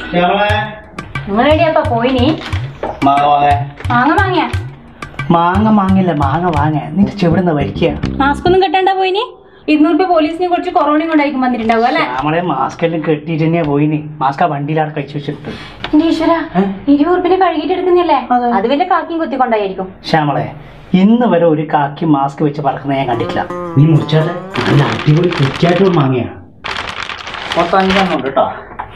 നിങ്ങൾ എവിടെയാപ്പാ പോയിനി മാങ്ങ വാങ്ങ മാങ്ങ വാങ്ങിയ മാങ്ങ മാങ്ങില്ല മാങ്ങ വാങ്ങ നിന്റെ ചെവിടുന്ന വലിക്കുക മാസ്ക് ഒന്നും കെട്ടണ്ട പോയിനി ഇരുന്നൂറ് രൂപ പോലീസിനെ കുറച്ച് കൊറോണയും കൊണ്ടായിരിക്കും വന്നിട്ടുണ്ടാവും അല്ലേ നമ്മളെ മാസ്ക് എല്ലാം കെട്ടിയിട്ട് തന്നെയാ പോയിന് മാസ്ക് ആ വണ്ടിയിലാണ് കഴിച്ചു വെച്ചിട്ട് എന്റെ ഈശ്വര ഏ? ഇരുപത് ഉറുപ്പിനെ കഴുകിട്ട് എടുക്കുന്നില്ലേ അതെ. അത് വല്ല കാക്കിയും കുത്തിക്കൊണ്ടായിരിക്കും ശ്യാമളെ ഇന്ന് വരെ ഒരു കാക്കി മാസ്ക് വെച്ച് പറക്കുന്ന ഞാൻ കണ്ടിട്ടില്ല നീ മുറിച്ചാട്ടെ നല്ല അടിപൊളി കുറ്റിയായിട്ടുള്ള മാങ്ങയാണ് മൊത്തം അഞ്ചെണ്ണം ഉണ്ട് കേട്ടോ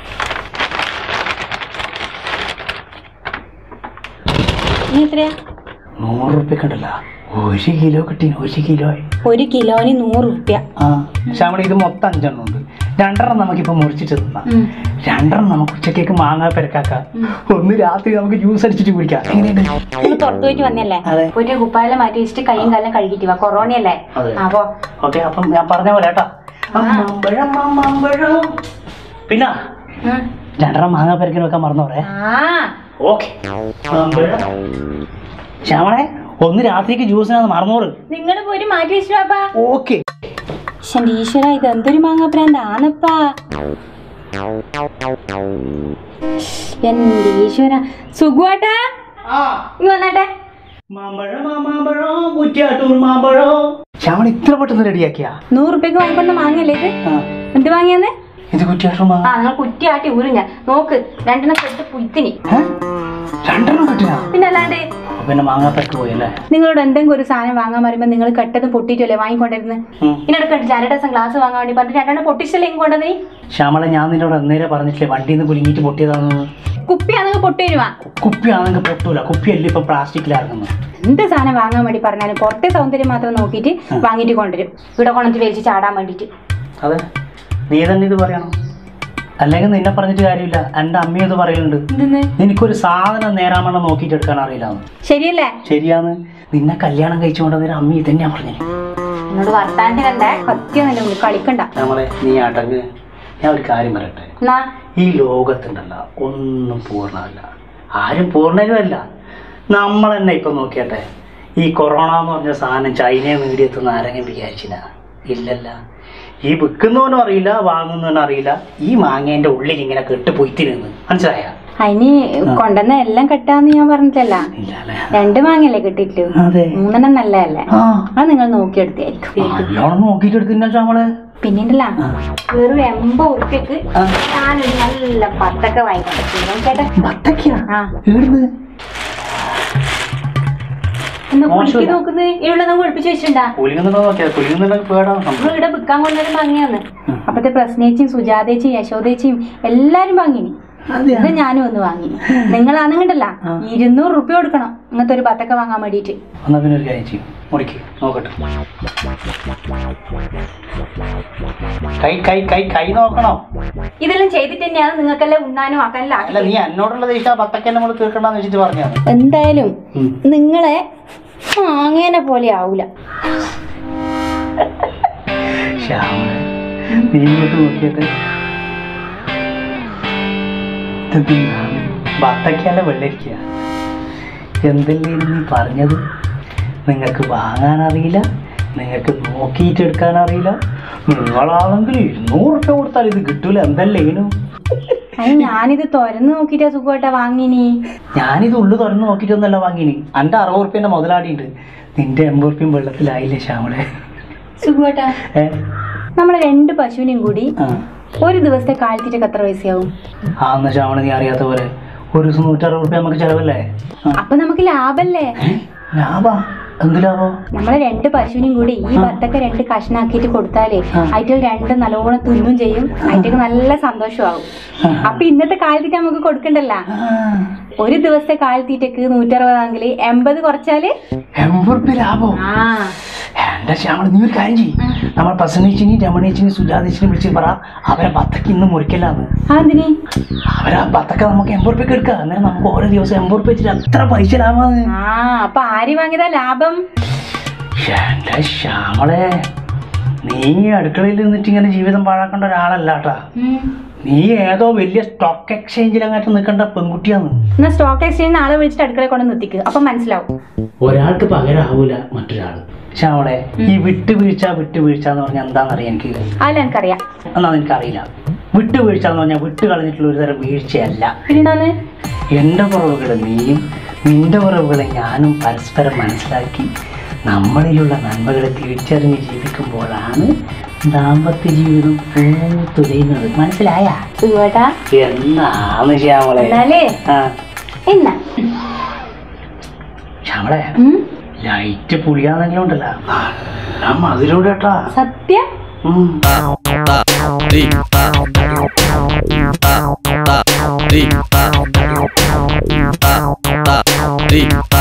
നീ എത്രയാ നൂറ് റുപ്യക്ക് ഉണ്ടല്ലോ ഒരു കിലോ കിട്ടി ഒരു കിലോ ഒരു കിലോന് നൂറ് ഉറുപ്യ ആ ശ്യാമള ഇത് മൊത്തം അഞ്ചെണ്ണം ഉണ്ട് രണ്ടെണ്ണം നമുക്കിപ്പോ മുറിച്ചിട്ട് തിന്നാം ഉം. രണ്ടെണ്ണം നമുക്ക് ഉച്ചക്കേക്ക് മാങ്ങ പെരക്കാക്കാം ഒന്ന് രാത്രി നമുക്ക് ജ്യൂസ് അടിച്ചിട്ട് കുടിക്കാം എങ്ങനെയുണ്ട് നിങ്ങൾ പുറത്തു പോയിട്ട് വന്നല്ലേ അതെ. പോയിട്ട് കുപ്പായെല്ലാം മാറ്റി വെച്ചിട്ട് കൈയും കാലം കഴുകിട്ട് വാ കൊറോണയല്ലേ അതെ. അപ്പോ ഓക്കെ അപ്പം ഞാൻ പറഞ്ഞ പോലെ കേട്ടോ മാമ്പഴം മാമ്പഴം പിന്നെ ഉം. രണ്ടെണ്ണം മാങ്ങ പെരക്കിന് വെക്കാൻ മറന്നു പറയാ ആ ഓക്കെ ശ്യാമളെ ഒന്ന് രാത്രിക്ക് ജ്യൂസിനാന്ന് മറന്നോറ് നിങ്ങൾ പോയിട്ട് മാറ്റി വെച്ചിട്ട് വാപ്പാ ഓക്കെ പക്ഷെ ഈശ്വര ഇത് എന്തൊരു മാങ്ങ പ്രാന്താണപ്പാ എന്റെ ഈശ്വര സുഖുവാട്ടാ ഇങ്ങ് വന്നാട്ടെ മാമ്പഴം മാമ്പഴം കുറ്റിയാട്ടൂർ മാമ്പഴം ശ്യാമള ഇത്ര പെട്ടെന്ന് റെഡിയാക്കിയാ നൂറ് റുപ്യക്ക് വാങ്ങിക്കൊണ്ട മാങ്ങല്ലേ ഇത് ആ, എന്ത് വാങ്ങിയാന്ന് ഇത് കുറ്റിയാട്ടൂർ ആ മാങ്ങ നിങ്ങൾ കുറ്റിയാട്ടി ഊരും ഞാൻ നോക്ക് രണ്ടെണ്ണം കെട്ട് പുയ്ത്തിനി ഏ? രണ്ടെണ്ണം കിട്ടിനാ പിന്നെ അല്ലാണ്ട് അപ്പൊ പിന്നെ മാങ്ങ പെരക്ക് പോയല്ലേ നിങ്ങളോട് എന്തെങ്കിലും ഒരു സാധനം വാങ്ങാൻ പറയുമ്പോൾ നിങ്ങൾ കെട്ടതും പൊട്ടിയിട്ടല്ലേ വാങ്ങിക്കൊണ്ടിരുന്നത് ഉം. ഇതിനിടക്ക് രണ്ട് ദിവസം ഗ്ലാസ് വാങ്ങാൻ വേണ്ടി പറഞ്ഞിട്ട് രണ്ടെണ്ണം പൊട്ടിച്ചല്ലേ ഇങ്ങ് കൊണ്ടത് നീ ശ്യാമള ഞാൻ നിന്നോട് അന്നേരം പറഞ്ഞിട്ടില്ലേ വണ്ടിയിൽ നിന്ന് കുലുങ്ങിയിട്ട് പൊട്ടിയതാണെന്ന് കുപ്പിയാണെങ്കിൽ പൊട്ടി വരുവാ കുപ്പിയാണെങ്കിൽ പൊട്ടൂല കുപ്പിയല്ല ഇപ്പൊ പ്ലാസ്റ്റിക്കിലിറങ്ങുന്നത് എന്ത് സാധനം വാങ്ങാൻ വേണ്ടി പറഞ്ഞാലും പുറത്തെ സൗന്ദര്യം മാത്രം നോക്കിയിട്ട് വാങ്ങിയിട്ട് കൊണ്ടുവരും ഇവിടെ കൊണ്ടിട്ട് വലിച്ച് ചാടാൻ വേണ്ടിയിട്ട് അതെ നീ തന്നെ ഇത് പറയണം അല്ലെങ്കിൽ നിന്നെ പറഞ്ഞിട്ട് കാര്യമില്ല എൻ്റെ അമ്മ ഇത് പറയുന്നുണ്ട് എന്തെന്ന് നിനക്കൊരു സാധനം നേരാമണ്ണം നോക്കിയിട്ട് എടുക്കാൻ അറിയില്ല ശരിയല്ലേ ശരിയാന്ന് നിന്നെ കല്യാണം കഴിച്ചുകൊണ്ടതിന് അമ്മ ഇതന്നെയാ പറഞ്ഞു എന്നോട് വർത്താനത്തിന് കണ്ടേ സത്യം തന്നെ ഉള്ളു കളിക്കണ്ട നമ്മളെ നീ അടങ്ങ് ഞാൻ ഒരു കാര്യം പറയട്ടെ എന്നാ ഈ ലോകത്തുണ്ടല്ല ഒന്നും പൂർണ്ണമല്ല ആരും പൂർണ്ണരുമല്ല നമ്മൾ തന്നെ ഇപ്പൊ നോക്കിയട്ടെ ഈ കൊറോണ എന്ന് പറഞ്ഞ സാധനം ചൈനയെ നേടിയെത്തുന്ന ആരെങ്കിലും വിചാരിച്ചില്ല ഇല്ലല്ല ഈ വിൽക്കുന്നവനും അറിയില്ല വാങ്ങുന്നവനും അറിയില്ല ഈ മാങ്ങേന്റെ ഉള്ളിൽ ഇങ്ങനെ കെട്ട് പൊയ്ത്തിരുന്ന് മനസ്സിലായ അതിന് കൊണ്ടുവന്ന എല്ലാം കെട്ടാന്ന് ഞാൻ പറഞ്ഞിട്ടല്ല ഇല്ല അല്ലേ രണ്ട് മാങ്ങയല്ലേ കിട്ടിയിട്ടുള്ളൂ അതെ മൂന്നെണ്ണം നല്ലതല്ലേ ആ അത് നിങ്ങൾ നോക്കിയെടുത്തായിരിക്കും നല്ലോണം നോക്കിയിട്ട് എടുത്തില്ല നമ്മള് പിന്നീണ്ടല്ല വെറും എൺപത് ഉറുപ്പ്യക്ക് ആ. ഞാനൊരു നല്ല പത്തൊക്കെ വാങ്ങിക്കൊണ്ടിരിക്കുന്നു ചേട്ടാ ബത്തക്കാ ആ ഈടുന്ന് എന്നാ മോശമില്ല. കുളിക്ക് നോക്കുന്നത് ഇവിടെ നമ്മൾ ഒളിപ്പിച്ച് വെച്ചിട്ടുണ്ടാ കുലിക്കുന്നുണ്ടോ നോക്കിയാ കുലിക്കുന്നുണ്ടെങ്കിൽ പേടാണ് നമ്മൾ സംഭവം ഇവിടെ വിൽക്കാൻ കൊണ്ടുവരും വാങ്ങിയാന്ന് അപ്പത്തെ പ്രശ്നേച്ചിയും സുജാതേച്ചിയും യശോദേച്ചിയും എല്ലാരും വാങ്ങിനി അതെയാ? ഇത് ഞാനും ഒന്ന് വാങ്ങി നിങ്ങളാണെങ്കിണ്ടല്ല ആ. ഇരുന്നൂറ് റുപ്യ കൊടുക്കണം അങ്ങനത്തെ ഒരു പത്തൊക്ക വാങ്ങാൻ വേണ്ടിയിട്ട് എന്നാ പിന്നെ ഒരു കാര്യം ചെയ്യും മുറിക്ക് നോക്കട്ടെ കൈ കൈ കൈ കൈ നോക്കണോ ഇതെല്ലാം ചെയ്തിട്ട് തന്നെയാണ് നിങ്ങൾക്കെല്ലാം ഉണ്ണാനും ആക്കാനും അല്ല നീ എന്നോടുള്ള ദേഷ്യം ആ പത്തക്കെ നമ്മൾ തീർക്കണ്ടെന്ന് വെച്ചിട്ട് പറഞ്ഞാണ് എന്തായാലും ഉം. നിങ്ങളെ അങ്ങനെ പോലെ ആവൂല ശ്യാമ നീ ഇങ്ങോട്ട് നോക്കിയിട്ട് ബത്തക്കല്ല വെള്ളരിക്കുക എന്തെല്ലാം നീ പറഞ്ഞത് നിങ്ങൾക്ക് വാങ്ങാൻ അറിയില്ല നിങ്ങൾക്ക് നോക്കിയിട്ട് എടുക്കാൻ അറിയില്ല നിങ്ങളാണെങ്കിൽ ഇരുന്നൂറ് രൂപ കൊടുത്താൽ ഇത് കിട്ടൂല എന്തല്ലേനു അതിന് ഞാനിത് തുറന്ന് നോക്കിട്ടാ സുഖമായിട്ടാ വാങ്ങിനി ഞാനിത് ഉള്ളു തുറന്ന് നോക്കിയിട്ടൊന്നല്ല വാങ്ങിനി എൻ്റെ അറുപത് റുപ്യൻ്റെ മുതലാടിയുണ്ട് നിന്റെ എൺപത് റുപ്യം വെള്ളത്തിലായില്ലേ ശ്യാമളെ സുഖമായിട്ടാ ഏ നമ്മളെ രണ്ട് പശുവിനെയും കൂടി ആ ഒരു ദിവസത്തെ കാലത്തിട്ടൊക്കെ എത്ര പൈസയാവും ആ എന്നാ ശ്യാമള നീ അറിയാത്ത പോലെ ഒരു ദിവസം നൂറ്ററുപത് റുപ്യ നമുക്ക് ചിലവല്ലേ ആ. അപ്പൊ നമുക്ക് ലാഭല്ലേ ഏ? ലാഭാ എന്ത് ലാഭം നമ്മളെ രണ്ട് പശുവിനും കൂടി ഈ ഭത്തൊക്കെ രണ്ട് കഷ്ണാക്കിയിട്ട് കൊടുത്താലേ ആ. അതിൽ രണ്ട് നല്ലോണം തിന്നും ചെയ്യും അതിലേക്ക് നല്ല സന്തോഷമാവും അപ്പൊ ഇന്നത്തെ കാലത്തീറ്റ നമുക്ക് കൊടുക്കണ്ടല്ല ഒരു ദിവസത്തെ കാലത്തീറ്റക്ക് നൂറ്ററുപതാണെങ്കിൽ എൺപത് കുറച്ചാല് എൺപത് റുപ്യ ലാഭം ആ എന്റെ ശ്യാമള നീ ഒരു കാര്യം ചെയ്യും നമ്മൾ പ്രസന്നേച്ചിനെയും രമണേച്ചിനെയും സുജാതേച്ചിനെയും വിളിച്ച് പറ അവരെ ബത്തക്ക് ഇന്ന് മുറിക്കല്ലാന്ന് അതിന് അവരാ ബത്തക്ക നമുക്ക് എൺപത് റുപ്യക്ക് എടുക്കാം അന്നേരം നമുക്ക് ഓരോ ദിവസം എൺപത് റുപ്യ വെച്ചിട്ട് എത്ര പൈസ ലാഭമാണ് ആ അപ്പൊ ആര് വാങ്ങിയതാ ലാഭം എന്റെ ശ്യാമളെ നീ അടുക്കളയിൽ നിന്നിട്ട് ഇങ്ങനെ ജീവിതം പാഴാക്കേണ്ട ഒരാളല്ല കേട്ടാ ഉം. നീ ഏതോ വലിയ സ്റ്റോക്ക് എക്സ്ചേഞ്ചിൽ അങ്ങോട്ട് നിൽക്കേണ്ട പെൺകുട്ടിയാന്ന് എന്നാ സ്റ്റോക്ക് എക്സ്ചേഞ്ച് ആളെ വിളിച്ചിട്ട് അടുക്കളയിൽ കൊണ്ട് നിർത്തിക്ക് അപ്പൊ മനസ്സിലാവും ഒരാൾക്ക് പകരാവൂല മറ്റൊരാൾ ശ്യാമളെ ഈ വിട്ടുവീഴ്ച വിട്ടുവീഴ്ച എന്ന് പറഞ്ഞാൽ എന്താണെന്നറിയാം എനിക്ക് അതിൽ എനിക്കറിയാം എന്നാ എനിക്കറിയില്ല വിട്ടുവീഴ്ച എന്ന് പറഞ്ഞാൽ വിട്ട് കളഞ്ഞിട്ടുള്ള ഒരു തരം വീഴ്ചയല്ല പിന്നെന്താന്ന് എൻ്റെ കുറവുകളെ നീയും നിന്റെ കുറവുകളെ ഞാനും പരസ്പരം മനസ്സിലാക്കി നമ്മളിലുള്ള നന്മകളെ തിരിച്ചറിഞ്ഞ് ജീവിക്കുമ്പോഴാണ് ദാമ്പത്യ ജീവിതം പൂത്തുലയുന്നത് മനസ്സിലായ സുഖേട്ടാ എന്നാണ് ശ്യാമളെ എന്നാലേ ആ എന്നാ ശ്യാമളെ ഉം, ലൈറ്റ് പുളിയാന്നെങ്കിലും ഉണ്ടല്ലോ നല്ല മധുരം കേട്ടാ സത്യം ഉം. Three.